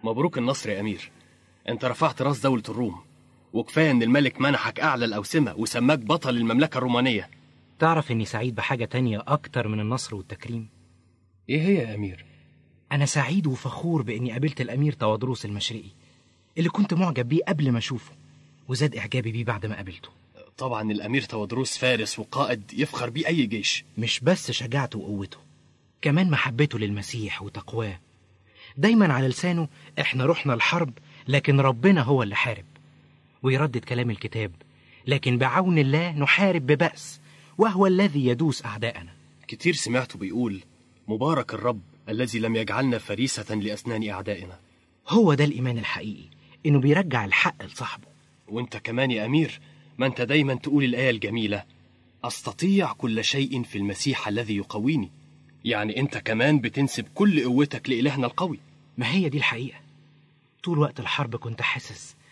مبروك النصر يا أمير أنت رفعت راس دولة الروم وكفاية إن الملك منحك أعلى الأوسمة وسماك بطل المملكة الرومانية تعرف إني سعيد بحاجة تانية أكتر من النصر والتكريم إيه هي يا أمير؟ أنا سعيد وفخور بإني قابلت الأمير توادروس المشرقي اللي كنت معجب بيه قبل ما أشوفه وزاد إعجابي بيه بعد ما قابلته طبعا الأمير تودروس فارس وقائد يفخر بيه أي جيش مش بس شجاعته وقوته كمان محبته للمسيح وتقواه دايما على لسانه احنا رحنا الحرب لكن ربنا هو اللي حارب ويردد كلام الكتاب لكن بعون الله نحارب ببأس وهو الذي يدوس أعداءنا كتير سمعته بيقول مبارك الرب الذي لم يجعلنا فريسة لأسنان أعدائنا هو ده الإيمان الحقيقي إنه بيرجع الحق لصاحبه وانت كمان يا أمير ما انت دايما تقول الآية الجميلة أستطيع كل شيء في المسيح الذي يقويني يعني انت كمان بتنسب كل قوتك لإلهنا القوي ما هي دي الحقيقة طول وقت الحرب كنت حاسس